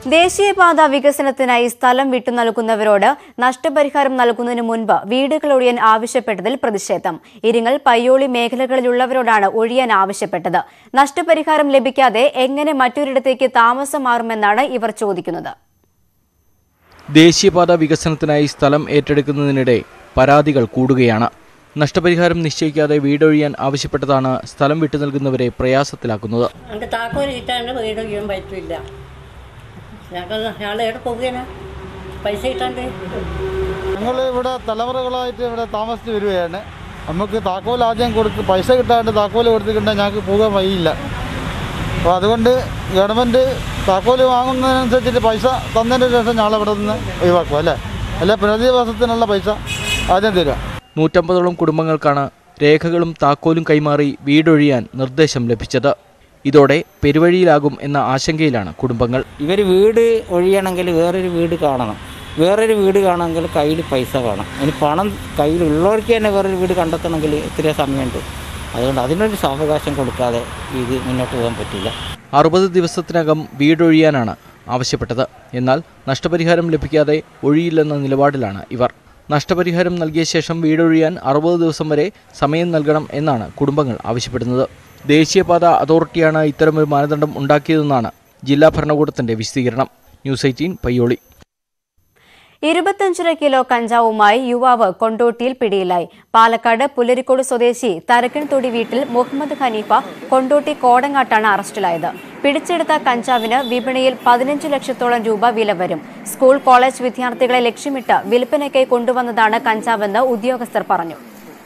ദേശീയപാത വികസനത്തിനായി സ്ഥലം വിട്ടു നൽകുന്നവരോട് നഷ്ടപരിഹാരം നൽകുന്നതിന് മുൻപ് വീടുകൾ ഒഴിയാൻ ആവശ്യപ്പെട്ടതിൽ പ്രതിഷേധം ഇരിങ്ങൽ പയ്യോളി മേഖലകളിലുള്ളവരോടാണ് ഒഴിയാൻ ആവശ്യപ്പെട്ടത് നഷ്ടപരിഹാരം ലഭിക്കാതെ എങ്ങനെ മറ്റൊരിടത്തേക്ക് താമസം മാറുമെന്നാണ് ഇവർ ചോദിക്കുന്നത് ദേശീയപാത വികസനത്തിനായി സ്ഥലം ഏറ്റെടുക്കുന്നതിനിടെ പരാതികൾ കൂടുകയാണ് നഷ്ടപരിഹാരം നിശ്ചയിക്കാതെ വീടൊഴിയാൻ ആവശ്യപ്പെട്ടതാണ് സ്ഥലം വിട്ടു നൽകുന്നവരെ പ്രയാസത്തിലാക്കുന്നത് ഞങ്ങൾക്ക് താക്കോൽ കിട്ടാണ്ട് വീട് ചെയ്യാൻ പറ്റില്ല ഞങ്ങൾ ഞങ്ങൾ എവിടെ പോവുകയാണ് പൈസ കിട്ടാണ്ട് ഞങ്ങൾ ഇവിടെ തലമുറകളായിട്ട് ഇവിടെ താമസിച്ച് വരികയാണ് നമുക്ക് താക്കോൽ ആദ്യം കൊടുക്ക് പൈസ കിട്ടാണ്ട് താക്കോൽ കൊടുത്തിട്ടുണ്ടെങ്കിൽ ഞങ്ങൾക്ക് പോകാൻ വഴിയില്ല അപ്പോൾ അതുകൊണ്ട് ഗവൺമെൻറ് താക്കോൽ വാങ്ങുന്നതിനനുസരിച്ചിട്ട് പൈസ തന്നതിന് ശേഷം ഞങ്ങൾ ഇവിടെ നിന്ന് ഒഴിവാക്കും അല്ലേ അല്ല പുനരധിവാസത്തിനുള്ള പൈസ ആദ്യം തരിക നൂറ്റമ്പതോളം കുടുംബങ്ങൾക്കാണ് രേഖകളും താക്കോലും കൈമാറി വീടൊഴിയാൻ നിർദ്ദേശം ലഭിച്ചത് ഇതോടെ പെരുവഴിയിലാകും എന്ന ആശങ്കയിലാണ് കുടുംബങ്ങൾ ഇവർ വീട് ഒഴിയണമെങ്കിൽ വേറൊരു വീട് കാണണം വേറൊരു വീട് കാണണമെങ്കിൽ കയ്യിൽ പൈസ വേണം ഇനി പണം കയ്യിലുള്ളവർക്ക് തന്നെ വേറൊരു വീട് കണ്ടെത്തണമെങ്കിൽ ഇത്ര സമയമുണ്ട് അതുകൊണ്ട് അതിനൊരു സാവകാശം കൊടുക്കാതെ ഇത് മുന്നോട്ട് പോകാൻ പറ്റില്ല അറുപത് ദിവസത്തിനകം വീടൊഴിയാനാണ് ആവശ്യപ്പെട്ടത് എന്നാൽ നഷ്ടപരിഹാരം ലഭിക്കാതെ ഒഴിയില്ലെന്ന നിലപാടിലാണ് ഇവർ നഷ്ടപരിഹാരം നൽകിയ ശേഷം വീടൊഴിയാൻ അറുപത് ദിവസം വരെ സമയം നൽകണം എന്നാണ് കുടുംബങ്ങൾ ആവശ്യപ്പെടുന്നത് ദേശീയപാത അതോറിറ്റിയാണ് ഇത്തരമൊരു മാനദണ്ഡം ഉണ്ടാക്കിയതെന്നാണ് ജില്ലാ ഭരണകൂടത്തിന്റെ വിശദീകരണം ന്യൂസ് എയ്റ്റീൻ പയ്യോളി ഇരുപത്തഞ്ചര കിലോ കഞ്ചാവുമായി യുവാവ് കൊണ്ടോട്ടിയിൽ പിടിയിലായി പാലക്കാട് പുലരിക്കോട് സ്വദേശി തരക്കൻതൊടി വീട്ടിൽ മുഹമ്മദ് ഹനീഫ കൊണ്ടോട്ടി കോടങ്ങാട്ടാണ് അറസ്റ്റിലായത് പിടിച്ചെടുത്ത കഞ്ചാവിന് വിപണിയിൽ പതിനഞ്ച് ലക്ഷത്തോളം രൂപ വില വരും സ്കൂൾ കോളേജ് വിദ്യാർത്ഥികളെ ലക്ഷ്യമിട്ട് വിൽപ്പനയ്ക്കായി കൊണ്ടുവന്നതാണ് കഞ്ചാവെന്ന് ഉദ്യോഗസ്ഥർ പറഞ്ഞു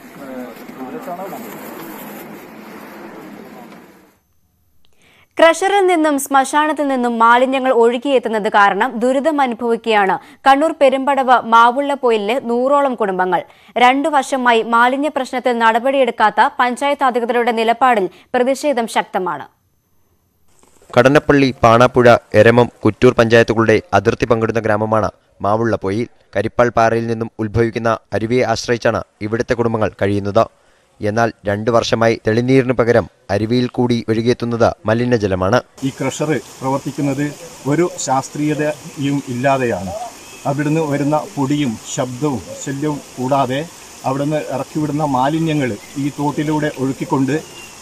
ക്രഷറിൽ നിന്നും ശ്മശാനത്തിൽ നിന്നും മാലിന്യങ്ങൾ ഒഴുകിയെത്തുന്നത് കാരണം ദുരിതം അനുഭവിക്കുകയാണ് കണ്ണൂർ പെരുമ്പടവ് മാവുള്ളപ്പൊയിലിലെ നൂറോളം കുടുംബങ്ങൾ രണ്ടു വർഷമായി മാലിന്യ പ്രശ്നത്തിൽ നടപടിയെടുക്കാത്ത പഞ്ചായത്ത് അധികൃതരുടെ നിലപാടിൽ പ്രതിഷേധം ശക്തമാണ് കടന്നപ്പള്ളി പാണാപ്പുഴ എരമം കുറ്റൂർ പഞ്ചായത്തുകളുടെ അതിർത്തി പങ്കിടുന്ന ഗ്രാമമാണ് മാവുള്ളപ്പൊയിൽ കരിപ്പാൾ പാറയിൽ നിന്നും ഉത്ഭവിക്കുന്ന അരുവിയെ ആശ്രയിച്ചാണ് ഇവിടുത്തെ കുടുംബങ്ങൾ കഴിയുന്നത് എന്നാൽ രണ്ടു വർഷമായി തെളിനീരിന് പകരം അരുവിയിൽ കൂടി ഒഴുകിയെത്തുന്നത് മലിനജലമാണ് ഈ ക്രഷർ പ്രവർത്തിക്കുന്നത് ഒരു ശാസ്ത്രീയതയും ഇല്ലാതെയാണ് അവിടുന്ന് വരുന്ന പൊടിയും ശബ്ദവും ശല്യവും കൂടാതെ അവിടുന്ന് ഇറക്കിവിടുന്ന മാലിന്യങ്ങൾ ഈ തോട്ടിലൂടെ ഒഴുക്കിക്കൊണ്ട്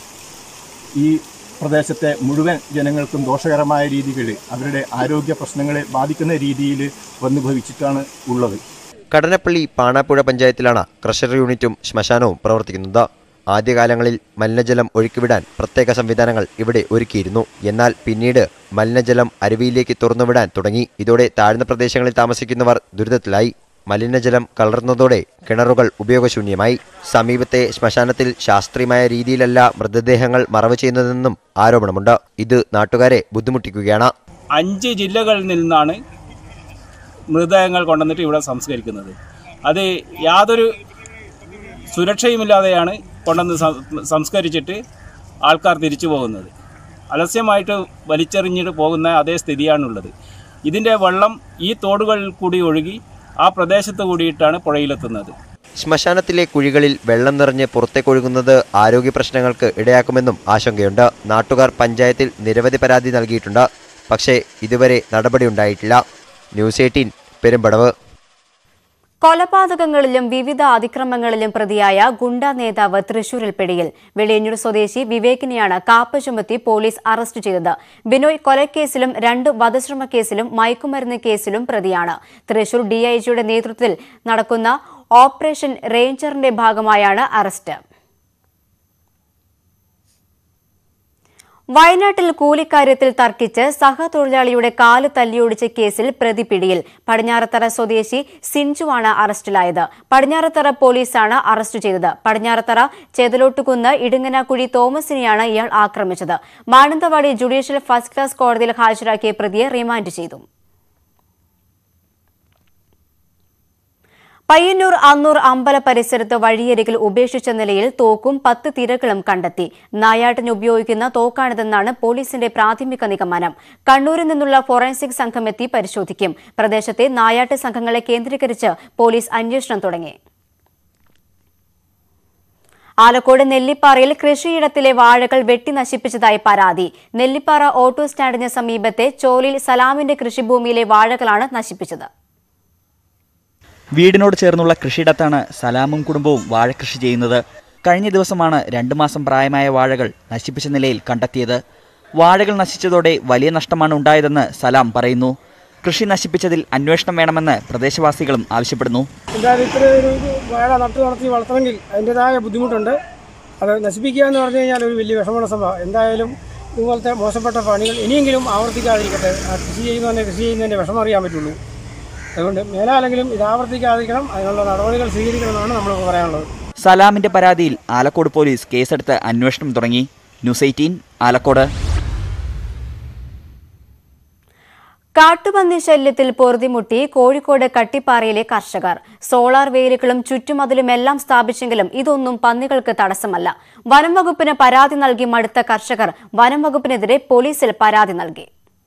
ഈ പ്രദേശത്തെ മുഴുവൻ ജനങ്ങൾക്കും ദോഷകരമായ രീതികളിൽ അവരുടെ ആരോഗ്യ പ്രശ്നങ്ങളെ ബാധിക്കുന്ന രീതിയിൽ വന്നു ഭവിച്ചിട്ടാണ് ഉള്ളത് കടനപ്പള്ളി പാണാപ്പുഴ പഞ്ചായത്തിലാണ് ക്രഷർ യൂണിറ്റും ശ്മശാനവും പ്രവർത്തിക്കുന്നത് ആദ്യകാലങ്ങളിൽ മലിനജലം ഒഴുക്കിവിടാൻ പ്രത്യേക സംവിധാനങ്ങൾ ഇവിടെ ഒരുക്കിയിരുന്നു എന്നാൽ പിന്നീട് മലിനജലം അരുവിയിലേക്ക് തുറന്നുവിടാൻ തുടങ്ങി ഇതോടെ താഴ്ന്ന പ്രദേശങ്ങളിൽ താമസിക്കുന്നവർ ദുരിതത്തിലായി മലിനജലം കലർന്നതോടെ കിണറുകൾ ഉപയോഗശൂന്യമായി സമീപത്തെ ശ്മശാനത്തിൽ ശാസ്ത്രീയമായ രീതിയിലല്ല മൃതദേഹങ്ങൾ മറവ് ചെയ്യുന്നതെന്നും ആരോപണമുണ്ട് ഇത് നാട്ടുകാരെ ബുദ്ധിമുട്ടിക്കുകയാണ് അഞ്ച് ജില്ലകളിൽ നിന്നാണ് മൃതദേഹങ്ങൾ കൊണ്ടുവന്നിട്ട് ഇവിടെ സംസ്കരിക്കുന്നത് അത് യാതൊരു സുരക്ഷയുമില്ലാതെയാണ് കൊണ്ടുവന്ന് സം- സംസ്കരിച്ചിട്ട് ആൾക്കാർ തിരിച്ചു പോകുന്നത് അലസ്യമായിട്ട് വലിച്ചെറിഞ്ഞിട്ട് പോകുന്ന അതേ സ്ഥിതിയാണുള്ളത് ഇതിൻ്റെ വെള്ളം ഈ തോടുകളിൽ കൂടി ഒഴുകി ആ പ്രദേശത്ത് കൂടിയിട്ടാണ് പുഴയിലെത്തുന്നത് ശ്മശാനത്തിലെ കുഴികളിൽ വെള്ളം നിറഞ്ഞ് പുറത്തേക്കൊഴുകുന്നത് ആരോഗ്യ പ്രശ്നങ്ങൾക്ക് ഇടയാക്കുമെന്നും ആശങ്കയുണ്ട് നാട്ടുകാർ പഞ്ചായത്തിൽ നിരവധി പരാതി നൽകിയിട്ടുണ്ട് പക്ഷേ ഇതുവരെ നടപടിയുണ്ടായിട്ടില്ല ന്യൂസ് എയ്റ്റീൻ പെരുമ്പടവ് കൊലപാതകങ്ങളിലും വിവിധ അതിക്രമങ്ങളിലും പ്രതിയായ ഗുണ്ട നേതാവ് തൃശൂരിൽ പിടിയിൽ വെളിയന്നൂർ സ്വദേശി വിവേകിനെയാണ് കാപ്പ ചുമത്തി പോലീസ് അറസ്റ്റ് ചെയ്തത് ബിനോയ് കൊലക്കേസിലും രണ്ട് വധശ്രമ കേസിലും മയക്കുമരുന്ന് കേസിലും പ്രതിയാണ് തൃശൂർ ഡിഐജിയുടെ നേതൃത്വത്തിൽ നടക്കുന്ന ഓപ്പറേഷൻ റേഞ്ചറിന്റെ ഭാഗമായാണ് അറസ്റ്റ് വയനാട്ടിൽ കൂലിക്കാര്യത്തിൽ തർക്കിച്ച് സഹതൊഴിലാളിയുടെ കാല് തല്ലിയൊടിച്ച കേസിൽ പ്രതി പിടിയിൽ പടിഞ്ഞാറത്തറ സ്വദേശി സിൻജുവാണ് അറസ്റ്റിലായത് പടിഞ്ഞാറത്തറ പോലീസാണ് അറസ്റ്റ് ചെയ്തത് പടിഞ്ഞാറത്തറ ചേതലോട്ടുകുന്ന് ഇടുങ്ങനാക്കുഴി തോമസിനെയാണ് ഇയാൾ ആക്രമിച്ചത് മാനന്തവാടി ജുഡീഷ്യൽ ഫസ്റ്റ് ക്ലാസ് കോടതിയിൽ ഹാജരാക്കിയ പ്രതിയെ റിമാൻഡ് ചെയ്തു പയ്യന്നൂർ അന്നൂർ അമ്പല പരിസരത്ത് വഴിയരികിൽ ഉപേക്ഷിച്ച നിലയിൽ തോക്കും പത്ത് തിരകളും കണ്ടെത്തി നായാട്ടിന് ഉപയോഗിക്കുന്ന തോക്കാണിതെന്നാണ് പോലീസിന്റെ പ്രാഥമിക നിഗമനം കണ്ണൂരിൽ നിന്നുള്ള ഫോറൻസിക് സംഘം എത്തി പരിശോധിക്കും പ്രദേശത്തെ നായാട്ട് സംഘങ്ങളെ കേന്ദ്രീകരിച്ച് പോലീസ് അന്വേഷണം തുടങ്ങി ആലക്കോട് നെല്ലിപ്പാറയിൽ കൃഷിയിടത്തിലെ വാഴകൾ വെട്ടി നശിപ്പിച്ചതായി പരാതി നെല്ലിപ്പാറ ഓട്ടോ സ്റ്റാൻഡിന് സമീപത്തെ ചോലിൽ സലാമിന്റെ കൃഷിഭൂമിയിലെ വാഴകളാണ് നശിപ്പിച്ചത് വീടിനോട് ചേർന്നുള്ള കൃഷിയിടത്താണ് സലാമും കുടുംബവും വാഴകൃഷി ചെയ്യുന്നത് കഴിഞ്ഞ ദിവസമാണ് രണ്ടു മാസം പ്രായമായ വാഴകൾ നശിപ്പിച്ച നിലയിൽ കണ്ടെത്തിയത് വാഴകൾ നശിച്ചതോടെ വലിയ നഷ്ടമാണ് ഉണ്ടായതെന്ന് സലാം പറയുന്നു കൃഷി നശിപ്പിച്ചതിൽ അന്വേഷണം വേണമെന്ന് പ്രദേശവാസികളും ആവശ്യപ്പെടുന്നു എന്തായാലും ഇത്ര ഒരു വാഴ നട്ടു നടത്തി വളർത്തണമെങ്കിൽ അതിൻ്റെതായ ബുദ്ധിമുട്ടുണ്ട് അത് നശിപ്പിക്കുക എന്ന് പറഞ്ഞു കഴിഞ്ഞാൽ ഒരു വലിയ വിഷമമുള്ള സംഭവം എന്തായാലും ഇതുപോലത്തെ മോശപ്പെട്ട പണികൾ ഇനിയെങ്കിലും ആവർത്തിക്കാതിരിക്കട്ടെ ആ കൃഷി ചെയ്യുന്നതിനെ കൃഷി ചെയ്യുന്നതിൻ്റെ വിഷമം അറിയാൻ പറ്റുള്ളൂ അതുകൊണ്ട് മേലാലെങ്കിലും ഇത് ആവർത്തിക്കാതിരിക്കണം അതിനുള്ള നടപടികൾ സ്വീകരിക്കണമെന്നാണ് നമ്മൾ പറയാനുള്ളത് സലാമിന്റെ പരാതിയിൽ ആലക്കോട് പോലീസ് കേസെടുത്ത് അന്വേഷണം തുടങ്ങി ന്യൂസ് എയ്റ്റീൻ ആലക്കോട് കാട്ടുപന്നി ശല്യത്തിൽ പൊറുതിമുട്ടി കോഴിക്കോട് കട്ടിപ്പാറയിലെ കർഷകർ സോളാർ വേലികളും ചുറ്റുമതിലുമെല്ലാം സ്ഥാപിച്ചെങ്കിലും ഇതൊന്നും പന്നികൾക്ക് തടസ്സമല്ല വനം വകുപ്പിന് പരാതി നൽകി മടുത്ത കർഷകർ വനം വകുപ്പിനെതിരെ പോലീസിൽ പരാതി നൽകി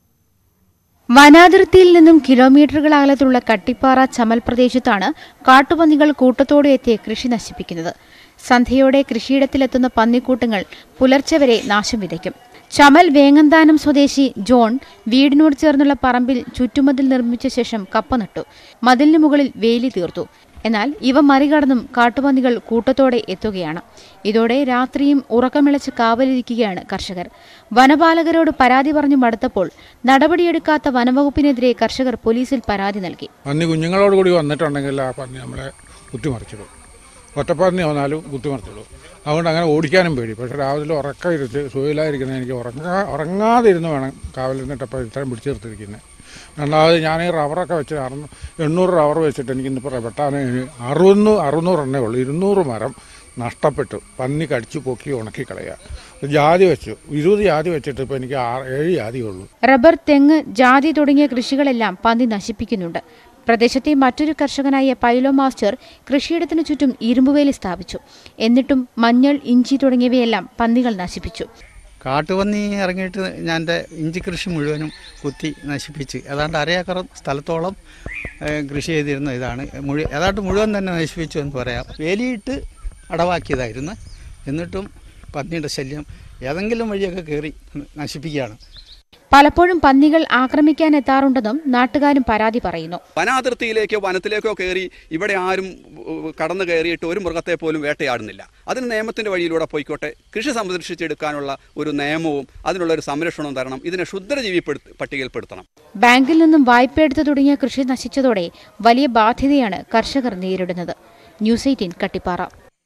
വനാതിർത്തിയിൽ നിന്നും കിലോമീറ്ററുകൾ അകലത്തുള്ള കട്ടിപ്പാറ ചമൽ പ്രദേശത്താണ് കാട്ടുപന്നികൾ കൂട്ടത്തോടെ എത്തി കൃഷി നശിപ്പിക്കുന്നത് സന്ധ്യയോടെ കൃഷിയിടത്തിലെത്തുന്ന പന്നിക്കൂട്ടങ്ങൾ പുലർച്ചെ വരെ നാശം വിതയ്ക്കും ചമൽ വേങ്ങന്താനം സ്വദേശി ജോൺ വീടിനോട് ചേർന്നുള്ള പറമ്പിൽ ചുറ്റുമതിൽ നിർമ്മിച്ച ശേഷം കപ്പ നട്ടു മതിലിന് മുകളിൽ വേലി തീർത്തു എന്നാൽ ഇവ മറികടന്നും കാട്ടുപന്നികൾ കൂട്ടത്തോടെ എത്തുകയാണ് ഇതോടെ രാത്രിയും ഉറക്കമിളച്ച് കാവലിരിക്കുകയാണ് കർഷകർ വനപാലകരോട് പരാതി പറഞ്ഞു മടുത്തപ്പോൾ നടപടിയെടുക്കാത്ത വനവകുപ്പിനെതിരെ കർഷകർ പോലീസിൽ പരാതി നൽകി പന്നി കുഞ്ഞുങ്ങളോട് കൂടി വന്നിട്ടുണ്ടെങ്കിൽ ആ പന്നി നമ്മളെ കുത്തിമറിച്ചിടും ഒറ്റപ്പന്നി വന്നാലും കുത്തിമറിച്ചിടും അതുകൊണ്ട് അങ്ങനെ ഓടിക്കാനും പേടി പക്ഷെ രാവിലെ ഉറക്കം ഇരുത്ത് സുഖമില്ലാതിരിക്കുന്നത് എനിക്ക് ഉറങ്ങാ ഉറങ്ങാതിരുന്ന് വേണം കാവലിരുന്നിട്ടപ്പോൾ ഇത്രയും പിടിച്ചു നിർത്തിയിരിക്കുന്നത് രണ്ടാമത് ഞാൻ ഈ റബ്ബറൊക്കെ വെച്ച് അറുന്നൂ എണ്ണൂറ് റബ്ബർ വെച്ചിട്ട് എനിക്ക് ഇന്നിപ്പോൾ വെട്ടാൻ അറുന്നൂ അറുന്നൂറ് എണ്ണേ ഉള്ളൂ ഇരുന്നൂറ് മരം നഷ്ടപ്പെട്ടു പന്നി കടിച്ചു പൊക്കി ഉണക്കി കളയുക ജാതി വെച്ചു ഇരുപത് ജാതി വെച്ചിട്ട് ഇപ്പോൾ എനിക്ക് ആറ് ഏഴ് ജാതിയേ ഉള്ളൂ റബ്ബർ തെങ്ങ് ജാതി തുടങ്ങിയ കൃഷികളെല്ലാം പന്നി നശിപ്പിക്കുന്നുണ്ട് പ്രദേശത്തെ മറ്റൊരു കർഷകനായ പൈലോ മാസ്റ്റർ കൃഷിയിടത്തിനു ചുറ്റും ഇരുമ്പുവേലി സ്ഥാപിച്ചു എന്നിട്ടും മഞ്ഞൾ ഇഞ്ചി തുടങ്ങിയവയെല്ലാം പന്നികൾ നശിപ്പിച്ചു കാട്ടുപന്നി ഇറങ്ങിയിട്ട് ഞാൻ എൻ്റെ ഇഞ്ചി കൃഷി മുഴുവനും കുത്തി നശിപ്പിച്ച് ഏതാണ്ട് അരയേക്കർ സ്ഥലത്തോളം ഏഹ്, കൃഷി ചെയ്തിരുന്ന ഇതാണ് മുഴു ഏതാണ്ട് മുഴുവൻ തന്നെ നശിപ്പിച്ചു എന്ന് പറയാം വേലിയിട്ട് അടവാക്കിയതായിരുന്നു എന്നിട്ടും പന്നിയുടെ ശല്യം ഏതെങ്കിലും വഴിയൊക്കെ കയറി നശിപ്പിക്കുകയാണ് പലപ്പോഴും പന്നികൾ ആക്രമിക്കാൻ എത്താറുണ്ടെന്നും നാട്ടുകാരും പരാതി പറയുന്നു വനാതിർത്തിയിലേക്കോ വനത്തിലേക്കോ കയറി ഇവിടെ ആരും ഉ, കടന്നു കയറിയിട്ട് ഒരു മൃഗത്തെ പോലും വേട്ടയാടുന്നില്ല അതിന് നിയമത്തിന്റെ വഴിയിലൂടെ പോയിക്കോട്ടെ കൃഷി സംരക്ഷിച്ചെടുക്കാനുള്ള ഒരു നിയമവും അതിനുള്ള ഒരു സംരക്ഷണവും തരണം ഇതിനെ ക്ഷുദ്രജീവി പെടുത്ത- പട്ടികയിൽപ്പെടുത്തണം ബാങ്കിൽ നിന്നും വായ്പയെടുത്ത് തുടങ്ങിയ കൃഷി നശിച്ചതോടെ വലിയ ബാധ്യതയാണ് കർഷകർ നേരിടുന്നത് ന്യൂസ് എയ്റ്റീൻ കട്ടിപ്പാറ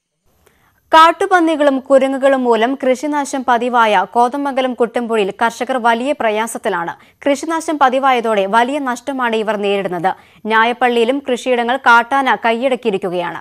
കാട്ടുപന്നികളും കുരങ്ങുകളും മൂലം കൃഷിനാശം പതിവായ കോതമംഗലം കുട്ടമ്പുഴയിൽ കർഷകർ വലിയ പ്രയാസത്തിലാണ് കൃഷിനാശം പതിവായതോടെ വലിയ നഷ്ടമാണ് ഇവർ നേരിടുന്നത് ന്യായപ്പള്ളിയിലും കൃഷിയിടങ്ങൾ കാട്ടാന കൈയടക്കിയിരിക്കുകയാണ്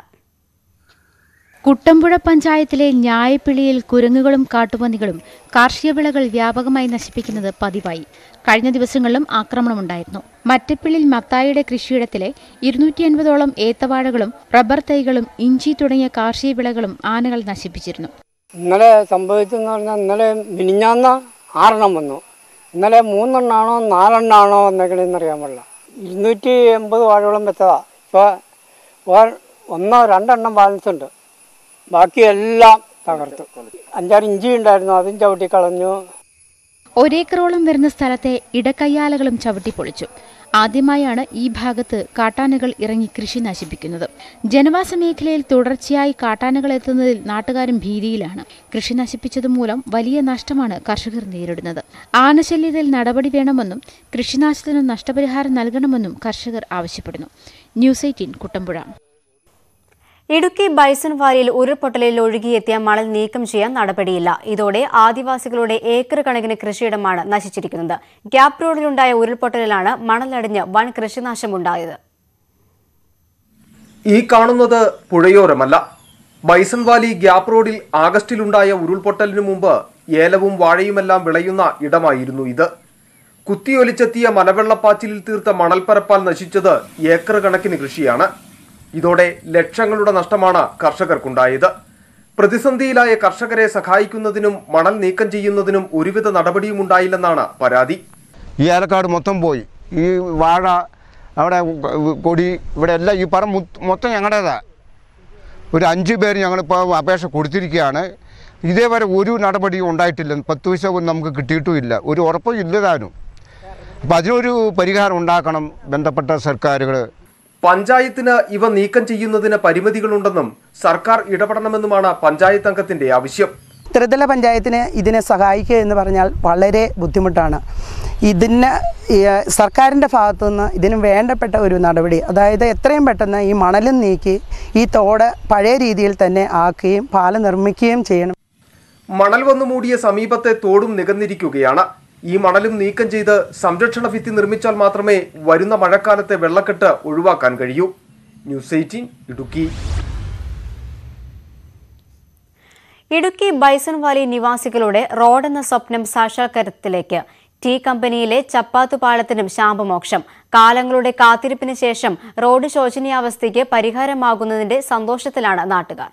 കുട്ടമ്പുഴ പഞ്ചായത്തിലെ ന്യായപ്പിള്ളിയിൽ കുരങ്ങുകളും കാട്ടുപന്നികളും കാർഷിക വിളകൾ വ്യാപകമായി നശിപ്പിക്കുന്നത് പതിവായി കഴിഞ്ഞ ദിവസങ്ങളിലും ആക്രമണമുണ്ടായിരുന്നു മറ്റപ്പിള്ളിൽ മത്തായിയുടെ കൃഷിയിടത്തിലെ ഇരുന്നൂറ്റി അൻപതോളം ഏത്തവാഴകളും റബ്ബർ തൈകളും ഇഞ്ചി തുടങ്ങിയ കാർഷിക വിളകളും ആനകൾ നശിപ്പിച്ചിരുന്നു ഇന്നലെ സംഭവിച്ചെന്ന് പറഞ്ഞാൽ ഇന്നലെ മിനിഞ്ഞാന്ന ആറെണ്ണം വന്നു ഇന്നലെ മൂന്നെണ്ണാണോ നാലെണ്ണാണോ എന്നൊക്കെയാണെന്ന് അറിയാൻ പാടില്ല ഇരുന്നൂറ്റി എൺപത് വാഴയോളം വെച്ചതാ ഇപ്പോൾ ഒന്നോ രണ്ടെണ്ണം ബാലൻസ് ഉണ്ട് ബാക്കിയെല്ലാം തകർത്തു അഞ്ചാറ് ഇഞ്ചി ഉണ്ടായിരുന്നു അതും ചവിട്ടി കളഞ്ഞു ഒരേക്കറോളം വരുന്ന സ്ഥലത്തെ ഇടക്കയ്യാലകളും ചവിട്ടിപ്പൊളിച്ചു ആദ്യമായാണ് ഈ ഭാഗത്ത് കാട്ടാനകൾ ഇറങ്ങി കൃഷി നശിപ്പിക്കുന്നത് ജനവാസ മേഖലയിൽ തുടർച്ചയായി കാട്ടാനകൾ എത്തുന്നതിൽ നാട്ടുകാരും ഭീതിയിലാണ് കൃഷി നശിപ്പിച്ചത് മൂലം വലിയ നഷ്ടമാണ് കർഷകർ നേരിടുന്നത് ആനശല്യത്തിൽ നടപടി വേണമെന്നും കൃഷിനാശത്തിന് നഷ്ടപരിഹാരം നൽകണമെന്നും കർഷകർ ആവശ്യപ്പെടുന്നു news eighteen Kuttampuzha Idukki bison വാലിയിൽ ഉരുൾപൊട്ടലിൽ ഒഴുകിയെത്തിയ മണൽ നീക്കം ചെയ്യാൻ നടപടിയില്ല ഇതോടെ ആദിവാസികളുടെ ഏക്കർ കണക്കിന് കൃഷിയിടമാണ് നശിച്ചിരിക്കുന്നത് ഗ്യാപ് റോഡിലുണ്ടായ ഉരുൾപൊട്ടലിലാണ് മണലടിഞ്ഞ് വൻ കൃഷിനാശമുണ്ടായത് ഈ കാണുന്നത് പുഴയോരമല്ല ബൈസൺ വാലി ഗ്യാപ് റോഡിൽ ആഗസ്റ്റിലുണ്ടായ ഉരുൾപൊട്ടലിനു മുമ്പ് ഏലവും വാഴയുമെല്ലാം വിളയുന്ന ഇടമായിരുന്നു ഇത് കുത്തിയൊലിച്ചെത്തിയ മലവെള്ളപ്പാച്ചിലിൽ തീർത്ത മണൽപ്പരപ്പാൽ നശിച്ചത് ഏക്കർ കണക്കിന് കൃഷിയാണ് ഇതോടെ ലക്ഷങ്ങളുടെ നഷ്ടമാണ് കർഷകർക്കുണ്ടായത് പ്രതിസന്ധിയിലായ കർഷകരെ സഹായിക്കുന്നതിനും മണൽ നീക്കം ചെയ്യുന്നതിനും ഒരുവിധ നടപടിയും ഉണ്ടായില്ലെന്നാണ് പരാതി ഈ ഏലക്കാട് മൊത്തം പോയി ഈ വാഴ അവിടെ കൊടി ഇവിടെ എല്ലാം ഈ പറ മൊത്തം ഞങ്ങളുടേതാ ഒരു അഞ്ച് പേര് ഞങ്ങളിപ്പോൾ അപേക്ഷ കൊടുത്തിരിക്കുകയാണ് ഇതേവരെ ഒരു നടപടിയും ഉണ്ടായിട്ടില്ല പത്ത് പൈസ പോലും നമുക്ക് കിട്ടിയിട്ടുമില്ല ഒരു ഉറപ്പും ഇല്ലതാനും അപ്പം അതിനൊരു പരിഹാരം ഉണ്ടാക്കണം ബന്ധപ്പെട്ട സർക്കാരുകൾ പഞ്ചായത്തിന് ഇവ നീക്കം ചെയ്യുന്നതിന് പരിമിതികളുണ്ടെന്നും സർക്കാർ ഇടപെടണമെന്നുമാണ് പഞ്ചായത്ത് അംഗത്തിന്റെ ആവശ്യം ത്രിതല പഞ്ചായത്തിന് ഇതിനെ സഹായിക്കുക എന്ന് പറഞ്ഞാൽ വളരെ ബുദ്ധിമുട്ടാണ് ഇതിന് ഈ, സർക്കാരിൻ്റെ ഭാഗത്തുനിന്ന് ഇതിന് വേണ്ടപ്പെട്ട ഒരു നടപടി അതായത് എത്രയും പെട്ടെന്ന് ഈ മണലും നീക്കി ഈ തോട് പഴയ രീതിയിൽ തന്നെ ആക്കുകയും പാലം നിർമ്മിക്കുകയും ചെയ്യണം മണൽ വന്നു മൂടിയ സമീപത്തെ തോടും നികന്നിരിക്കുകയാണ് ഈ മണലും നീക്കം ചെയ്ത് സംരക്ഷണ ഭിത്തി നിർമ്മിച്ചാൽ മാത്രമേ വരുന്ന മഴക്കാലത്തെ വെള്ളക്കെട്ട് ഒഴിവാക്കാൻ കഴിയൂ news eighteen Idukki Idukki bison valley നിവാസികളുടെ റോഡെന്ന സ്വപ്നം സാക്ഷാത്കാരത്തിലേക്ക് ടീ കമ്പനിയിലെ ചപ്പാത്തു പാലത്തിനും ശാപമോക്ഷം കാലങ്ങളുടെ കാത്തിരിപ്പിന് ശേഷം റോഡ് ശോചനീയാവസ്ഥയ്ക്ക് പരിഹാരമാകുന്നതിന്റെ സന്തോഷത്തിലാണ് നാട്ടുകാർ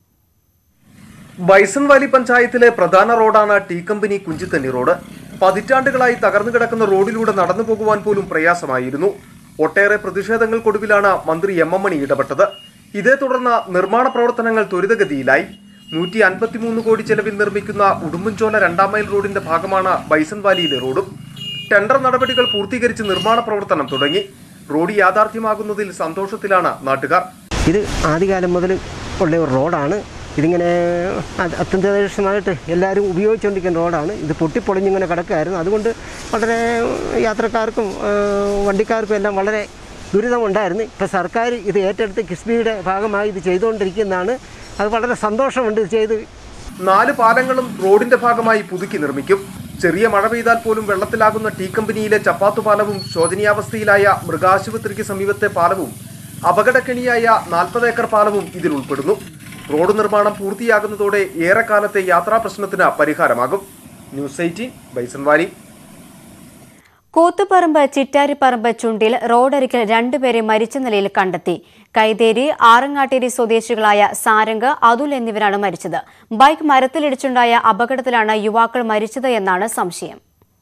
ബൈസൺ വാലി പഞ്ചായത്തിലെ പ്രധാന റോഡാണ് ടീ കമ്പനി കുഞ്ചിത്തണ്ണി റോഡ് പതിറ്റാണ്ടുകളായി തകർന്നു കിടക്കുന്ന റോഡിലൂടെ നടന്നു പോകുവാൻ പോലും പ്രയാസമായിരുന്നു ഒട്ടേറെ പ്രതിഷേധങ്ങൾക്കൊടുവിലാണ് മന്ത്രി എം എം മണി ഇടപെട്ടത് ഇതേ തുടർന്ന് നിർമ്മാണ പ്രവർത്തനങ്ങൾ ത്വരിതഗതിയിലായി നൂറ്റി അൻപത്തിമൂന്ന് കോടി ചെലവിൽ നിർമ്മിക്കുന്ന ഉടുമ്പൻചോല രണ്ടാം മൈൽ റോഡിന്റെ ഭാഗമാണ് ബൈസൺ വാലിയിലെ റോഡും ടെൻഡർ നടപടികൾ പൂർത്തീകരിച്ച് നിർമ്മാണ പ്രവർത്തനം തുടങ്ങി റോഡ് യാഥാർത്ഥ്യമാകുന്നതിൽ സന്തോഷത്തിലാണ് നാട്ടുകാർ ഇത് ആദ്യകാലം മുതൽ ഉള്ള ഒരു റോഡാണ് ഇതിങ്ങനെ അത് അത്യന്താപേക്ഷിതമായിട്ട് എല്ലാവരും ഉപയോഗിച്ചുകൊണ്ടിരിക്കുന്ന റോഡാണ് ഇത് പൊട്ടിപ്പൊളിഞ്ഞിങ്ങനെ കിടക്കുകയായിരുന്നു അതുകൊണ്ട് വളരെ യാത്രക്കാർക്കും ആ, വണ്ടിക്കാർക്കും എല്ലാം വളരെ ദുരിതമുണ്ടായിരുന്നു ഇപ്പോൾ സർക്കാർ ഇത് ഏറ്റെടുത്ത് കിസ്ബിയുടെ ഭാഗമായി ഇത് ചെയ്തുകൊണ്ടിരിക്കുന്നതാണ് അത് വളരെ സന്തോഷമുണ്ട് ഇത് ചെയ്ത് നാല് പാലങ്ങളും റോഡിന്റെ ഭാഗമായി പുതുക്കി നിർമ്മിക്കും ചെറിയ മഴ പെയ്താൽ പോലും വെള്ളത്തിലാകുന്ന ടീ കമ്പനിയിലെ ചപ്പാത്തു പാലവും ശോചനീയാവസ്ഥയിലായ മൃഗാശുപത്രിക്ക് സമീപത്തെ പാലവും അപകടക്കെണിയായ നാൽപ്പത് ഏക്കർ പാലവും ഇതിൽ ഉൾപ്പെടുന്നു റോഡ് നിർമ്മാണം പൂർത്തിയാകുന്നതോടെ ഏറെക്കാലത്തെ യാത്രാ പ്രശ്നത്തിന് പരിഹാരമാകും news eighteen bison valley Koothuparamba Chittariparamba ചുണ്ടിൽ റോഡരികിൽ രണ്ടുപേരെ മരിച്ച നിലയിൽ കണ്ടെത്തി കൈതേരി ആറങ്ങാട്ടേരി സ്വദേശികളായ സാരംഗ് അതുൽ എന്നിവരാണ് മരിച്ചത് ബൈക്ക് മരത്തിലിടിച്ചുണ്ടായ അപകടത്തിലാണ് യുവാക്കൾ മരിച്ചത് എന്നാണ് സംശയം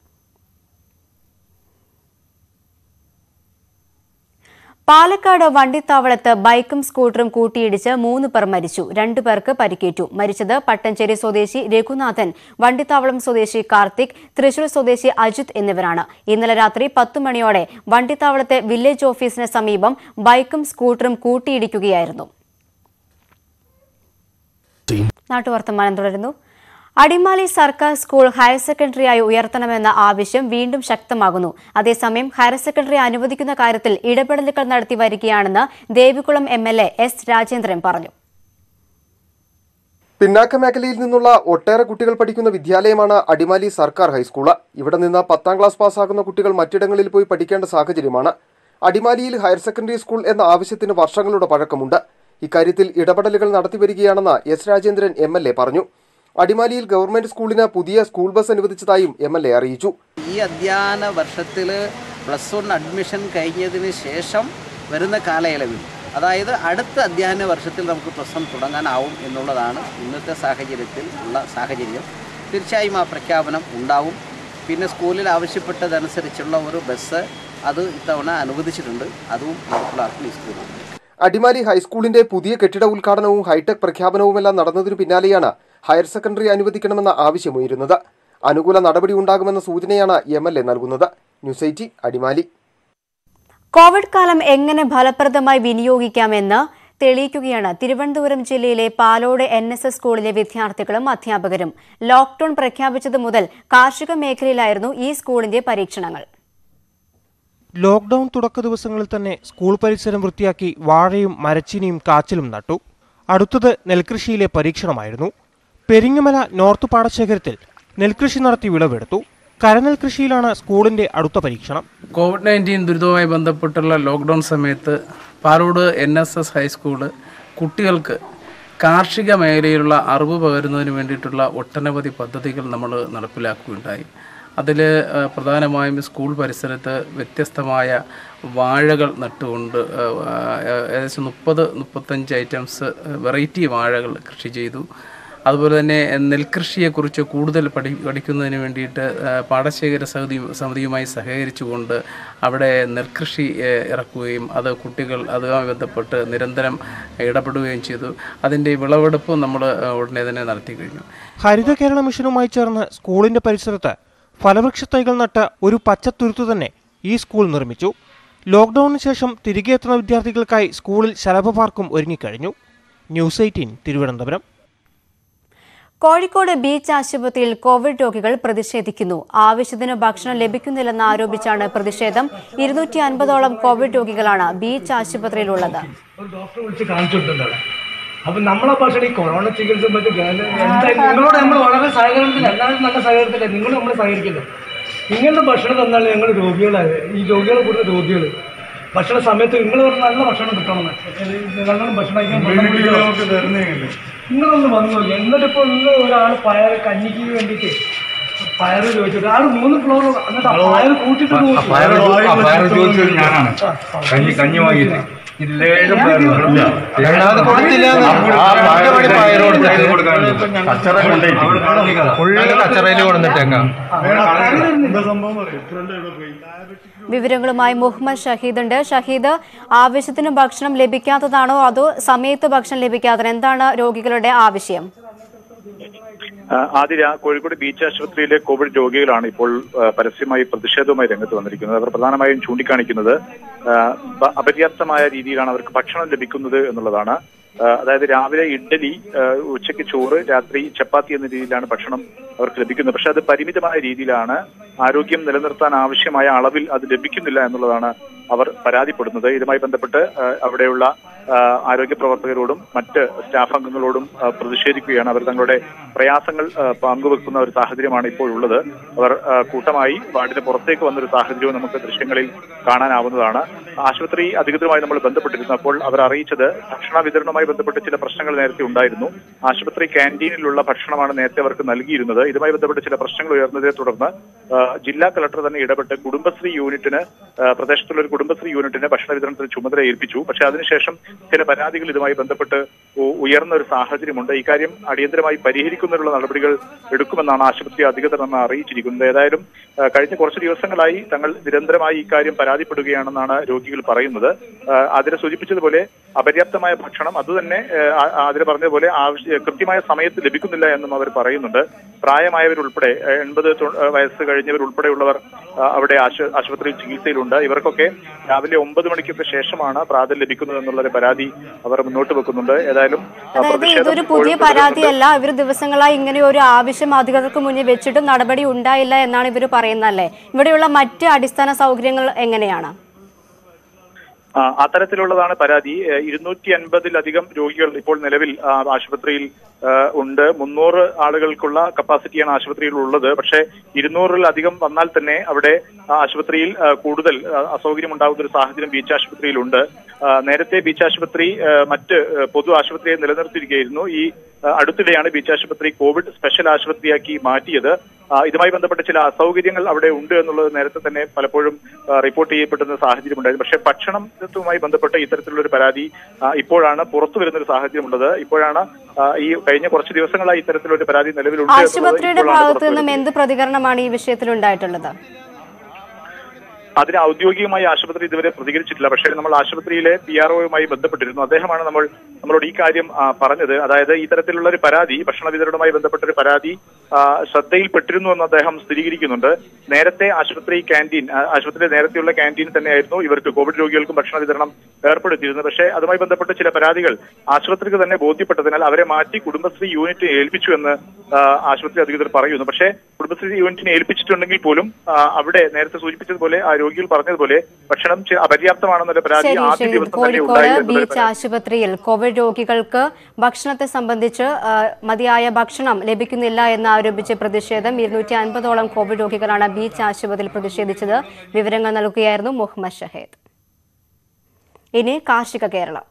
പാലക്കാട് വണ്ടിത്താവളത്ത് ബൈക്കും സ്കൂട്ടറും കൂട്ടിയിടിച്ച് മൂന്ന് പേർ മരിച്ചു രണ്ടു പേർക്ക് പരിക്കേറ്റു മരിച്ചത് പട്ടഞ്ചേരി സ്വദേശി രഘുനാഥൻ വണ്ടിത്താവളം സ്വദേശി കാർത്തിക് തൃശൂർ സ്വദേശി അജിത് എന്നിവരാണ് ഇന്നലെ രാത്രി പത്തു മണിയോടെ വണ്ടിത്താവളത്തെ വില്ലേജ് ഓഫീസിന് സമീപം ബൈക്കും സ്കൂട്ടറും കൂട്ടിയിടിക്കുകയായിരുന്നു നാട്ടുവർത്തമാനം തുടരുന്നു അടിമാലി സർക്കാർ സ്കൂൾ ഹയർ സെക്കൻഡറിയായി ഉയർത്തണമെന്ന ആവശ്യം വീണ്ടും ശക്തമാകുന്നു അതേസമയം ഹയർ സെക്കൻഡറി അനുവദിക്കുന്ന കാര്യത്തിൽ ഇടപെടലുകൾ നടത്തി വരികയാണെന്ന് Devikulam M L A S Rajendran പറഞ്ഞു പിന്നാക്ക മേഖലയിൽ നിന്നുള്ള ഒട്ടേറെ കുട്ടികൾ പഠിക്കുന്ന വിദ്യാലയമാണ് അടിമാലി സർക്കാർ ഹൈസ്കൂള് ഇവിടെ നിന്ന് പത്താം ക്ലാസ് പാസ്സാകുന്ന കുട്ടികൾ മറ്റിടങ്ങളിൽ പോയി പഠിക്കേണ്ട സാഹചര്യമാണ് അടിമാലിയിൽ ഹയർ സെക്കൻഡറി സ്കൂൾ എന്ന ആവശ്യത്തിന് വർഷങ്ങളുടെ പഴക്കമുണ്ട് ഇക്കാര്യത്തിൽ ഇടപെടലുകൾ നടത്തിവരികയാണെന്ന് S Rajendran M L A പറഞ്ഞു അടിമാലിയിൽ ഗവൺമെന്റ് സ്കൂളിന് പുതിയ സ്കൂൾ ബസ് അനുവദിച്ചതായും എം എൽ എ അറിയിച്ചു ഈ അധ്യയന വർഷത്തിൽ പ്ലസ് വൺ അഡ്മിഷൻ കഴിഞ്ഞതിന് ശേഷം വരുന്ന കാലയളവിൽ അതായത് അടുത്ത അധ്യയന വർഷത്തിൽ നമുക്ക് പ്ലസ് വൺ തുടങ്ങാനാവും എന്നുള്ളതാണ് ഇന്നത്തെ സാഹചര്യത്തിൽ ഉള്ള സാഹചര്യം തീർച്ചയായും ആ പ്രഖ്യാപനം ഉണ്ടാവും പിന്നെ സ്കൂളിൽ ആവശ്യപ്പെട്ടതനുസരിച്ചുള്ള ഒരു ബസ് അത് ഇത്തവണ അനുവദിച്ചിട്ടുണ്ട് അതും നടപ്പിലാക്കും ഈ സ്കൂളിൽ അടിമാലി ഹൈസ്കൂളിന്റെ പുതിയ കെട്ടിട ഉദ്ഘാടനവും ഹൈടെക് പ്രഖ്യാപനവുമെല്ലാം നടന്നതിനു പിന്നാലെയാണ് ഹയർ സെക്കൻഡറി അനുവദിക്കണമെന്ന ആവശ്യമുയരുന്നത് അനുകൂല നടപടി ഉണ്ടാകുമെന്ന സൂചനയാണ് എം എൽ എ നൽകുന്നത് ന്യൂസ് എയ്റ്റി അടിമാലി കോവിഡ് കാലം എങ്ങനെ ഫലപ്രദമായി വിനിയോഗിക്കാമെന്ന് തെളിയിക്കുകയാണ് തിരുവനന്തപുരം ജില്ലയിലെ പാലോട് എൻ എസ് എസ് സ്കൂളിലെ വിദ്യാർത്ഥികളും അധ്യാപകരും ലോക്ഡൌൺ പ്രഖ്യാപിച്ചത് മുതൽ കാർഷിക മേഖലയിലായിരുന്നു ഈ സ്കൂളിന്റെ പരീക്ഷണങ്ങൾ ലോക്ക്ഡൌൺ തുടക്ക ദിവസങ്ങളിൽ തന്നെ സ്കൂൾ പരിസരം വൃത്തിയാക്കി വാഴയും മരച്ചീനിയും കാച്ചിലും നട്ടു അടുത്തത് നെൽകൃഷിയിലെ പരീക്ഷണമായിരുന്നു പെരിങ്ങമല നോർത്ത് പാടശേഖരത്തിൽ നെൽകൃഷി നടത്തി വിളവെടുത്തു കരനെൽ കൃഷിയിലാണ് സ്കൂളിന്റെ അടുത്ത പരീക്ഷണം കോവിഡ് നയൻറ്റീൻ ദുരിതവുമായി ബന്ധപ്പെട്ടുള്ള ലോക്ക്ഡൗൺ സമയത്ത് Palode N S S high school കുട്ടികൾക്ക് കാർഷിക മേഖലയിലുള്ള അറിവ് പകരുന്നതിന് വേണ്ടിയിട്ടുള്ള ഒട്ടനവധി പദ്ധതികൾ നമ്മൾ നടപ്പിലാക്കുകയുണ്ടായി അതിൽ പ്രധാനമായും സ്കൂൾ പരിസരത്ത് വ്യത്യസ്തമായ വാഴകൾ നട്ടുകൊണ്ട് ആ, ആ, ഏകദേശം മുപ്പത് മുപ്പത്തഞ്ച് ഐറ്റംസ് വെറൈറ്റി വാഴകൾ കൃഷി ചെയ്തു അതുപോലെ തന്നെ നെൽകൃഷിയെക്കുറിച്ച് കൂടുതൽ പഠി പഠിക്കുന്നതിന് വേണ്ടിയിട്ട് ആ, പാടശേഖര സമിതി സമിതിയുമായി സഹകരിച്ചുകൊണ്ട് അവിടെ നെൽകൃഷി ഏ, ഇറക്കുകയും അത് കുട്ടികൾ അതുമായി ബന്ധപ്പെട്ട് നിരന്തരം ഇടപെടുകയും ചെയ്തു അതിൻ്റെ വിളവെടുപ്പും നമ്മൾ ഉടനെ തന്നെ നടത്തി കഴിഞ്ഞു ഹരിത കേരള മിഷനുമായി ചേർന്ന് സ്കൂളിന്റെ പരിസരത്ത് ഫലവൃക്ഷ തൈകൾ നട്ട് ഒരു പച്ചത്തുരുത്തു തന്നെ ഈ സ്കൂൾ നിർമ്മിച്ചു ലോക്ക്ഡൌണിന് ശേഷം തിരികെ എത്തുന്ന വിദ്യാർത്ഥികൾക്കായി സ്കൂളിൽ ശലഭ പാർക്കും ഒരുങ്ങിക്കഴിഞ്ഞു news eighteen Thiruvananthapuram Kozhikode beach ആശുപത്രിയിൽ കോവിഡ് രോഗികൾ പ്രതിഷേധിക്കുന്നു ആവശ്യത്തിന് ഭക്ഷണം ലഭിക്കുന്നില്ലെന്ന് ആരോപിച്ചാണ് പ്രതിഷേധം ഇരുന്നൂറ്റി അൻപതോളം കോവിഡ് രോഗികളാണ് ബീച്ച് ആശുപത്രിയിലുള്ളത് ഒരു ഡോക്ടറെ വിളിച്ച് കാണിച്ചിട്ടുണ്ട് അവിടെ അപ്പൊ നമ്മളെ പക്ഷേ ഈ കൊറോണ ചികിത്സ പറ്റി എന്തായാലും നിങ്ങളോട് നമ്മൾ വളരെ സഹകരണത്തിൽ എല്ലാവരും നല്ല സഹകരണത്തില്ല നിങ്ങൾ നമ്മൾ സഹകരിക്കില്ല ഇങ്ങനത്തെ ഭക്ഷണം തന്നാൽ ഞങ്ങൾ രോഗികളായ ഈ രോഗികളെ കൂടുതൽ രോഗികൾ ഭക്ഷണ സമയത്ത് നിങ്ങൾ പറഞ്ഞ നല്ല ഭക്ഷണം കിട്ടണമെന്ന് നല്ലോണം ഭക്ഷണം കഴിക്കാൻ വെള്ളം കുടിക്കണം. നിങ്ങളൊന്ന് വന്നു നോക്കി എന്നിട്ടിപ്പോൾ ഇന്ന് ഒരാൾ പയർ കഞ്ഞിക്ക് വേണ്ടിയിട്ട് പയർ ചോദിച്ചിട്ട് ആൾ മൂന്ന് ഫ്ലോർ എന്നിട്ട് ആ പയർ കൂട്ടിട്ട് നോക്കി. പയറ് ആ പയറ് ചോദിച്ചത് ഞാനാണ് കഞ്ഞി കഞ്ഞി വാങ്ങിയിട്ട് ഇതിലേതും പയറില്ല. രണ്ടാമത് കൊടുത്തില്ല എന്ന്. ആ പത്ത് മണി പയറ് കൊടുത്തിട്ട് കച്ചറ കൊണ്ടുപോയിട്ട് ഫുള്ള് കച്ചറയിൽ കൊടുത്തിട്ടേക്കാം വിവരങ്ങളുമായി മുഹമ്മദ് ഷഹീദ് ഉണ്ട് ഷഹീദ് ആവശ്യത്തിന് ഭക്ഷണം ലഭിക്കാത്തതാണോ അതോ സമയത്ത് ഭക്ഷണം ലഭിക്കാത്തത് എന്താണ് രോഗികളുടെ ആവശ്യം ആ, ആതിര കോഴിക്കോട് ബീച്ച് ആശുപത്രിയിലെ കോവിഡ് രോഗികളാണ് ഇപ്പോൾ ആ, പരസ്യമായി പ്രതിഷേധവുമായി രംഗത്ത് വന്നിരിക്കുന്നത് അവർ പ്രധാനമായും ചൂണ്ടിക്കാണിക്കുന്നത് ആ, ബ- അപര്യാപ്തമായ രീതിയിലാണ് അവർക്ക് ഭക്ഷണം ലഭിക്കുന്നത് എന്നുള്ളതാണ് ആ, അതായത് രാവിലെ ഇഡ്ഡലി ആ, ഉച്ചയ്ക്ക് ചോറ് രാത്രി ചപ്പാത്തി എന്ന രീതിയിലാണ് ഭക്ഷണം അവർക്ക് ലഭിക്കുന്നത് പക്ഷെ അത് പരിമിതമായ രീതിയിലാണ് ആരോഗ്യം നിലനിർത്താൻ ആവശ്യമായ അളവിൽ അത് ലഭിക്കുന്നില്ല എന്നുള്ളതാണ് അവർ പരാതിപ്പെടുന്നത് ഇതുമായി ബന്ധപ്പെട്ട് ആ, അവിടെയുള്ള ആ, ആരോഗ്യ പ്രവർത്തകരോടും മറ്റ് സ്റ്റാഫ് അംഗങ്ങളോടും ആ, പ്രതിഷേധിക്കുകയാണ് അവർ തങ്ങളുടെ പ്രയാസങ്ങൾ ആ, പങ്കുവെക്കുന്ന ഒരു സാഹചര്യമാണ് ഇപ്പോൾ ഉള്ളത് അവർ ആ, കൂട്ടമായി വാർഡിന് പുറത്തേക്ക് വന്നൊരു സാഹചര്യവും നമുക്ക് ദൃശ്യങ്ങളിൽ കാണാനാവുന്നതാണ് ആശുപത്രി അധികൃതരുമായി നമ്മൾ ബന്ധപ്പെട്ടിരുന്നു അപ്പോൾ അവർ അറിയിച്ചത് ഭക്ഷണ വിതരണവുമായി ബന്ധപ്പെട്ട് ചില പ്രശ്നങ്ങൾ നേരത്തെ ഉണ്ടായിരുന്നു ആശുപത്രി ക്യാൻറ്റീനിലുള്ള ഭക്ഷണമാണ് നേരത്തെ അവർക്ക് നൽകിയിരുന്നത് ഇതുമായി ബന്ധപ്പെട്ട് ചില പ്രശ്നങ്ങൾ ഉയർന്നതിനെ തുടർന്ന് ആ, ജില്ലാ കളക്ടർ തന്നെ ഇടപെട്ട് കുടുംബശ്രീ യൂണിറ്റിന് ആ, പ്രദേശത്തുള്ള ഒരു കുടുംബശ്രീ യൂണിറ്റിന് ഭക്ഷണ വിതരണത്തിന് ചുമതല ഏൽപ്പിച്ചു പക്ഷേ അതിനുശേഷം ചില പരാതികൾ ഇതുമായി ബന്ധപ്പെട്ട് ഉ- ഉയർന്ന ഒരു സാഹചര്യമുണ്ട് ഇക്കാര്യം അടിയന്തരമായി പരിഹരിക്കുന്നതിനുള്ള നടപടികൾ എടുക്കുമെന്നാണ് ആശുപത്രി അധികൃതർ നമ്മെ അറിയിച്ചിരിക്കുന്നത് ഏതായാലും ആ, കഴിഞ്ഞ കുറച്ച് ദിവസങ്ങളായി തങ്ങൾ നിരന്തരമായി ഇക്കാര്യം പരാതിപ്പെടുകയാണെന്നാണ് രോഗികൾ പറയുന്നത് ആ, അതിനെ സൂചിപ്പിച്ചതുപോലെ അപര്യാപ്തമായ ഭക്ഷണം അതുതന്നെ ആ, ആ, അതിന് പറഞ്ഞതുപോലെ ആവശ്യ കൃത്യമായ സമയത്ത് ലഭിക്കുന്നില്ല എന്നും അവർ പറയുന്നുണ്ട് പ്രായമായവരുൾപ്പെടെ ആ, എൺപത് തൊ- ആ, വയസ്സ് കഴിഞ്ഞവർ ഉൾപ്പെടെയുള്ളവർ ആ, അവിടെ ആശു- ആശുപത്രിയിൽ ചികിത്സയിലുണ്ട് ഇവർക്കൊക്കെ രാവിലെ ഒമ്പത് മണിക്കൊക്കെ ശേഷമാണ് പ്രാതൽ ലഭിക്കുന്നത് എന്നുള്ളൊരു പരാതി അവർ മുന്നോട്ട് വെക്കുന്നുണ്ട് ഏതായാലും ആ, അതായത് പ്രതിഷേധം ഇതൊരു പുതിയ ഇപ്പോഴും തുടരുന്നുണ്ട്. പരാതിയല്ല ഇവർ ദിവസങ്ങളായി ഇങ്ങനെ ഒരു ആവശ്യം അധികൃതർക്ക് മുന്നിൽ വെച്ചിട്ടും നടപടി ഉണ്ടായില്ല എന്നാണ് ഇവർ പറയുന്നതല്ലേ ഇവിടെയുള്ള മറ്റ് അടിസ്ഥാന സൗകര്യങ്ങൾ എങ്ങനെയാണ് ആ, അത്തരത്തിലുള്ളതാണ് പരാതി ഏഹ് ഇരുന്നൂറ്റി അൻപതിലധികം രോഗികൾ ഇപ്പോൾ നിലവിൽ ആ, ആശുപത്രിയിൽ ആ, ഉണ്ട് മുന്നൂറ് ആളുകൾക്കുള്ള കപ്പാസിറ്റിയാണ് ആശുപത്രിയിൽ ഉള്ളത് പക്ഷേ ഇരുന്നൂറിലധികം വന്നാൽ തന്നെ അവിടെ ആ, ആശുപത്രിയിൽ ആ, കൂടുതൽ ആ, അസൗകര്യം ഉണ്ടാകുന്ന ഒരു സാഹചര്യം ബീച്ച് ആശുപത്രിയിലുണ്ട് ആ, നേരത്തെ ബീച്ച് ആശുപത്രി ആ, മറ്റ് ആ, പൊതു ആശുപത്രിയെ നിലനിർത്തിയിരിക്കുകയായിരുന്നു ഈ ആ, അടുത്തിടെയാണ് ബീച്ച് ആശുപത്രി കോവിഡ് സ്പെഷ്യൽ ആശുപത്രിയാക്കി മാറ്റിയത് ആ, ഇതുമായി ബന്ധപ്പെട്ട ചില അസൗകര്യങ്ങൾ അവിടെ ഉണ്ട് എന്നുള്ളത് നേരത്തെ തന്നെ പലപ്പോഴും ആ, റിപ്പോർട്ട് ചെയ്യപ്പെടുന്ന സാഹചര്യം ഉണ്ടായിരുന്നു പക്ഷേ ഭക്ഷണത്തുമായി ബന്ധപ്പെട്ട് ഇത്തരത്തിലുള്ള ഒരു പരാതി ആ, ഇപ്പോഴാണ് പുറത്തു വരുന്ന ഒരു സാഹചര്യമുള്ളത് ഇപ്പോഴാണ് ആ, ഈ കഴിഞ്ഞ കുറച്ച് ദിവസങ്ങളായി ഇത്തരത്തിലൊരു പരാതി നിലവിലുണ്ട് എന്നുള്ളത് ആശുപത്രിയുടെ ഇപ്പോഴാണ് ഭാഗത്തു പുറത്തു നിന്നും എന്ത് പ്രതികരണമാണ് ഈ വിഷയത്തിൽ ഉണ്ടായിട്ടുള്ളത് അതിന് ഔദ്യോഗികമായി ആശുപത്രി ഇതുവരെ പ്രതികരിച്ചിട്ടില്ല പക്ഷേ നമ്മൾ ആശുപത്രിയിലെ പി ആർ ഒയുമായി ബന്ധപ്പെട്ടിരുന്നു അദ്ദേഹമാണ് നമ്മൾ നമ്മളോട് ഈ കാര്യം ആ, പറഞ്ഞത് അതായത് ഇത്തരത്തിലുള്ള ഒരു പരാതി ഭക്ഷണ വിതരണവുമായി ബന്ധപ്പെട്ട ഒരു പരാതി ആ, ശ്രദ്ധയിൽപ്പെട്ടിരുന്നു എന്ന് അദ്ദേഹം സ്ഥിരീകരിക്കുന്നുണ്ട് നേരത്തെ ആശുപത്രി ക്യാൻറ്റീൻ ആ, ആശുപത്രിയിലെ നേരത്തെയുള്ള ക്യാൻറ്റീൻ തന്നെയായിരുന്നു ഇവർക്ക് കോവിഡ് രോഗികൾക്കും ഭക്ഷണ വിതരണം ഏർപ്പെടുത്തിയിരുന്നത് പക്ഷേ അതുമായി ബന്ധപ്പെട്ട് ചില പരാതികൾ ആശുപത്രിക്ക് തന്നെ ബോധ്യപ്പെട്ടതിനാൽ അവരെ മാറ്റി കുടുംബശ്രീ യൂണിറ്റ് ഏൽപ്പിച്ചു എന്ന് ആ, ആശുപത്രി അധികൃതർ പറയുന്നു പക്ഷേ കുടുംബശ്രീ യൂണിറ്റിനെ ഏൽപ്പിച്ചിട്ടുണ്ടെങ്കിൽ പോലും ആ, അവിടെ നേരത്തെ സൂചിപ്പിച്ചതുപോലെ ആ രോഗികൾ പറഞ്ഞതുപോലെ ഭക്ഷണം ചെ- അപര്യാപ്തമാണെന്നൊരു പരാതി ശരി ആദ്യ ശരി ദിവസം തന്നെ കോഴിക്കോട് ഉണ്ടായി എന്നുള്ളൊരു ബീച്ച് ആശുപത്രിയിൽ കോവിഡ് രോഗികൾക്ക് ഭക്ഷണത്തെ സംബന്ധിച്ച് ആ, മതിയായ ഭക്ഷണം ലഭിക്കുന്നില്ല എന്ന് ആരോപിച്ച് പ്രതിഷേധം ഇരുന്നൂറ്റി അൻപതോളം കോവിഡ് രോഗികളാണ് ബീച്ച് ആശുപത്രിയിൽ പ്രതിഷേധിച്ചത് വിവരങ്ങൾ നൽകുകയായിരുന്നു മുഹമ്മദ് ഷഹേദ് ഇനി കാർഷിക കേരളം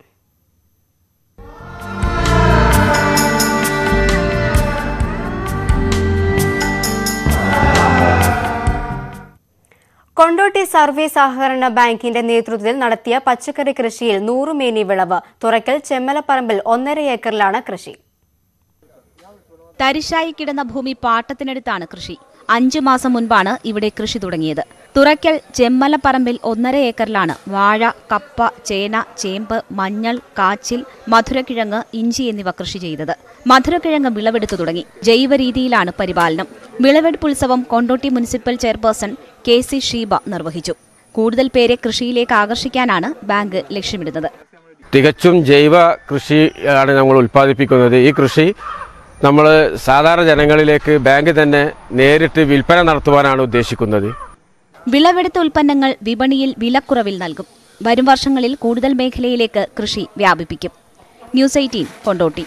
കൊണ്ടോട്ടി സർവീസ് സഹകരണ ബാങ്കിന്റെ നേതൃത്വത്തിൽ നടത്തിയ പച്ചക്കറി കൃഷിയിൽ നൂറുമേനി വിളവ് തുറക്കൽ ചെമ്മലപ്പറമ്പിൽ ഒന്നര ഏക്കറിലാണ് കൃഷി തരിശായി കിടന്ന ഭൂമി പാട്ടത്തിനടുത്താണ് കൃഷി അഞ്ചു മാസം മുൻപാണ് ഇവിടെ കൃഷി തുടങ്ങിയത് തുറയ്ക്കൽ ചെമ്മലപ്പറമ്പിൽ ഒന്നര ഏക്കറിലാണ് വാഴ കപ്പ ചേന ചേമ്പ് മഞ്ഞൾ കാച്ചിൽ മധുരക്കിഴങ്ങ് ഇഞ്ചി എന്നിവ കൃഷി ചെയ്തത് മധുരക്കിഴങ്ങ് വിളവെടുത്തു തുടങ്ങി ജൈവ രീതിയിലാണ് പരിപാലനം വിളവെടുപ്പ് ഉത്സവം Kondotty municipal chairperson K C Sheeba നിർവഹിച്ചു കൂടുതൽ പേരെ കൃഷിയിലേക്ക് ആകർഷിക്കാനാണ് ബാങ്ക് ലക്ഷ്യമിടുന്നത് തികച്ചും ജൈവ കൃഷിയാണ് നമ്മൾ ഉൽപ്പാദിപ്പിക്കുന്നത് ഈ കൃഷി നമ്മൾ സാധാരണ ജനങ്ങളിലേക്ക് ബാങ്ക് തന്നെ നേരിട്ട് വിൽപ്പന നടത്തുവാനാണ് ഉദ്ദേശിക്കുന്നത് വിളവെടുത്ത ഉൽപ്പന്നങ്ങൾ വിപണിയിൽ വിലക്കുറവിൽ നൽകും വരും വർഷങ്ങളിൽ കൂടുതൽ മേഖലയിലേക്ക് കൃഷി വ്യാപിപ്പിക്കും news eighteen Kondotty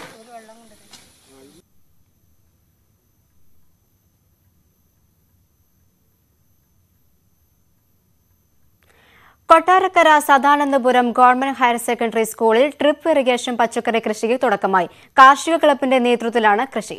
Kottarakkara Sadanandapuram government higher secondary സ്കൂളിൽ ട്രിപ്പ് ഇറിഗേഷൻ പച്ചക്കറി കൃഷിക്ക് തുടക്കമായി കാർഷിക ക്ലബിന്റെ നേതൃത്വത്തിലാണ് കൃഷി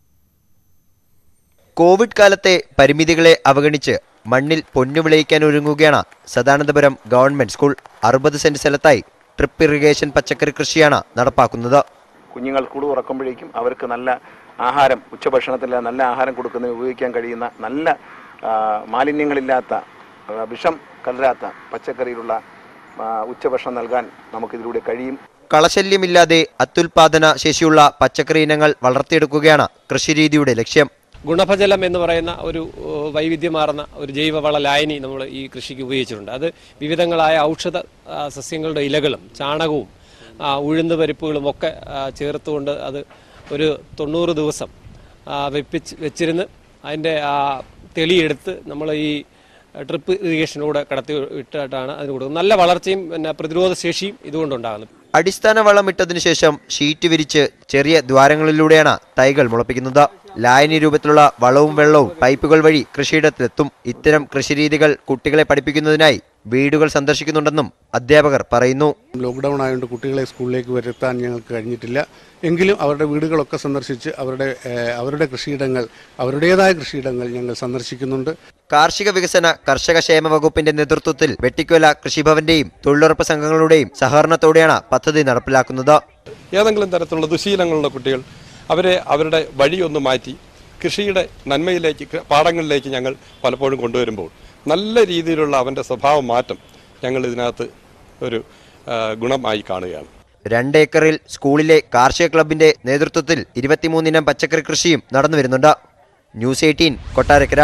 കോവിഡ് കാലത്തെ പരിമിതികളെ അവഗണിച്ച് മണ്ണിൽ പൊന്നു വിളയിക്കാൻ ഒരുങ്ങുകയാണ് സദാനന്ദപുരം ഗവൺമെന്റ് സ്കൂൾ അറുപത് സെന്റ് സ്ഥലത്തായി ട്രിപ്പ് ഇറിഗേഷൻ പച്ചക്കറി കൃഷിയാണ് നടപ്പാക്കുന്നത് കുഞ്ഞുങ്ങൾ സ്കൂൾ തുറക്കുമ്പോഴേക്കും അവർക്ക് നല്ല ആഹാരം ഉച്ചഭക്ഷണത്തിൽ നല്ല ആഹാരം കൊടുക്കുന്നതിന് ഉപയോഗിക്കാൻ കഴിയുന്ന നല്ല ആ, മാലിന്യങ്ങളില്ലാത്ത ആ, വിഷം കലരാത്ത പച്ചക്കറിയിലുള്ള ആ, ഉച്ചഭക്ഷണം നൽകാൻ നമുക്കിതിലൂടെ കഴിയും കളശല്യമില്ലാതെ അത്യുൽപാദന ശേഷിയുള്ള പച്ചക്കറി ഇനങ്ങൾ വളർത്തിയെടുക്കുകയാണ് കൃഷിരീതിയുടെ ലക്ഷ്യം ഗുണഭജലം എന്ന് പറയുന്ന ഒരു ഏഹ്, വൈവിധ്യമാർന്ന ഒരു ജൈവവള ലായനി നമ്മൾ ഈ കൃഷിക്ക് ഉപയോഗിച്ചിട്ടുണ്ട് അത് വിവിധങ്ങളായ ഔഷധ ആ, സസ്യങ്ങളുടെ ഇലകളും ചാണകവും ആ, ഉഴുന്ന് പരിപ്പുകളും ഒക്കെ ആ, ചേർത്തുകൊണ്ട് അത് ഒരു തൊണ്ണൂറ് ദിവസം ആ, വെപ്പിച്ച് വെച്ചിരുന്ന് അതിൻ്റെ ആ തെളിയെടുത്ത് നമ്മൾ ഈ ട്രിപ്പ് ഇറിഗേഷനിലൂടെ കടത്തി വിട്ടിട്ടാണ് അതിന് കൊടുക്കുന്നത് നല്ല വളർച്ചയും പിന്നെ പ്രതിരോധ ശേഷിയും ഇതുകൊണ്ടുണ്ടാകുന്നത് അടിസ്ഥാന വളം ഇട്ടതിനു ശേഷം ഷീറ്റ് വിരിച്ച് ചെറിയ ദ്വാരങ്ങളിലൂടെയാണ് തൈകൾ മുളപ്പിക്കുന്നത് ലായനി രൂപത്തിലുള്ള വളവും വെള്ളവും പൈപ്പുകൾ വഴി കൃഷിയിടത്തിലെത്തും ഇത്തരം കൃഷിരീതികൾ കുട്ടികളെ പഠിപ്പിക്കുന്നതിനായി വീടുകൾ സന്ദർശിക്കുന്നുണ്ടെന്നും അധ്യാപകർ പറയുന്നു ലോക്ക്ഡൗൺ ആയതുകൊണ്ട് കുട്ടികളെ സ്കൂളിലേക്ക് വരുത്താൻ ഞങ്ങൾക്ക് കഴിഞ്ഞിട്ടില്ല എങ്കിലും അവരുടെ വീടുകളൊക്കെ സന്ദർശിച്ച് അവരുടെ ഏഹ്, അവരുടെ കൃഷിയിടങ്ങൾ അവരുടേതായ കൃഷിയിടങ്ങൾ ഞങ്ങൾ സന്ദർശിക്കുന്നുണ്ട് കാർഷിക വികസന കർഷക ക്ഷേമ വകുപ്പിന്റെ നേതൃത്വത്തിൽ വെട്ടിക്കൊല കൃഷിഭവന്റെയും തൊഴിലുറപ്പ് സംഘങ്ങളുടെയും സഹകരണത്തോടെയാണ് പദ്ധതി നടപ്പിലാക്കുന്നത് ഏതെങ്കിലും തരത്തിലുള്ള ദുശീലങ്ങളുള്ള കുട്ടികൾ അവരെ അവരുടെ വഴിയൊന്ന് മാറ്റി കൃഷിയുടെ നന്മയിലേക്ക് കൃ- പാഠങ്ങളിലേക്ക് ഞങ്ങൾ പലപ്പോഴും കൊണ്ടുവരുമ്പോൾ നല്ല രീതിയിലുള്ള അവൻ്റെ സ്വഭാവ മാറ്റം ഞങ്ങൾ ഇതിനകത്ത് ഒരു ആ, ഗുണമായി കാണുകയാണ് രണ്ട് ഏക്കറിൽ സ്കൂളിലെ കാർഷിക ക്ലബിന്റെ നേതൃത്വത്തിൽ ഇരുപത്തിമൂന്നിനം പച്ചക്കറി കൃഷിയും നടന്നു വരുന്നുണ്ട് news eighteen Kottarakkara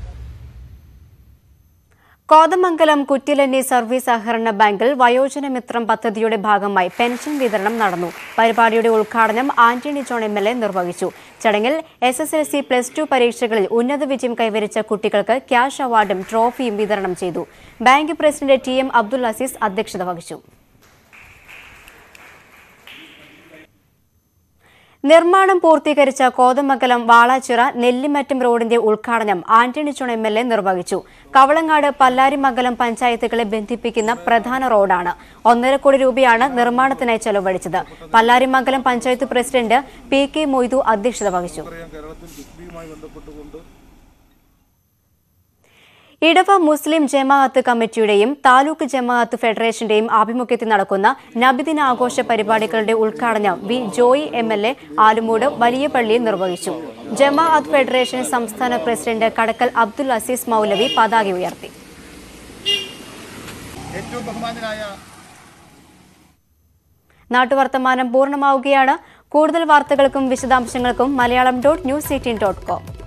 Kothamangalam Kuttilanni service സഹകരണ ബാങ്കിൽ വയോജനമിത്രം പദ്ധതിയുടെ ഭാഗമായി പെൻഷൻ വിതരണം നടന്നു പരിപാടിയുടെ ഉദ്ഘാടനം Antony John M L A നിർവഹിച്ചു ചടങ്ങിൽ S S L C plus two പരീക്ഷകളിൽ ഉന്നത വിജയം കൈവരിച്ച കുട്ടികൾക്ക് ക്യാഷ് അവാർഡും ട്രോഫിയും വിതരണം ചെയ്തു bank president T M Abdul Azeez അധ്യക്ഷത വഹിച്ചു നിർമ്മാണം പൂർത്തീകരിച്ച കോതമംഗലം വാളാച്ചിറ നെല്ലിമറ്റം റോഡിന്റെ ഉദ്ഘാടനം Antony John M L A നിർവഹിച്ചു കവളങ്ങാട് പല്ലാരിമംഗലം പഞ്ചായത്തുകളെ ബന്ധിപ്പിക്കുന്ന പ്രധാന റോഡാണ് ഒന്നര കോടി രൂപയാണ് നിർമ്മാണത്തിനായി ചെലവഴിച്ചത് Pallarimangalam panchayat president P K Moidu അധ്യക്ഷത വഹിച്ചു ഇടവ മുസ്ലിം ജമാഅത്ത് കമ്മിറ്റിയുടെയും താലൂക്ക് ജമാഅത്ത് ഫെഡറേഷന്റെയും ആഭിമുഖ്യത്തിൽ നടക്കുന്ന നബിദിന ആഘോഷ പരിപാടികളുടെ ഉദ്ഘാടനം V Joy M L A Alummoodu വലിയ പള്ളിയിൽ നിർവഹിച്ചു ജമാഅത്ത് ഫെഡറേഷൻ സംസ്ഥാന പ്രസിഡന്റ് കടക്കൽ അബ്ദുൽ അസീസ് മൗലവി പതാക ഉയർത്തി ഏറ്റവും ബഹുമാനായ നാട്ടുവർത്തമാനം പൂർണ്ണമാവുകയാണ് കൂടുതൽ വാർത്തകൾക്കും വിശദാംശങ്ങൾക്കും Malayalam dot news eighteen dot com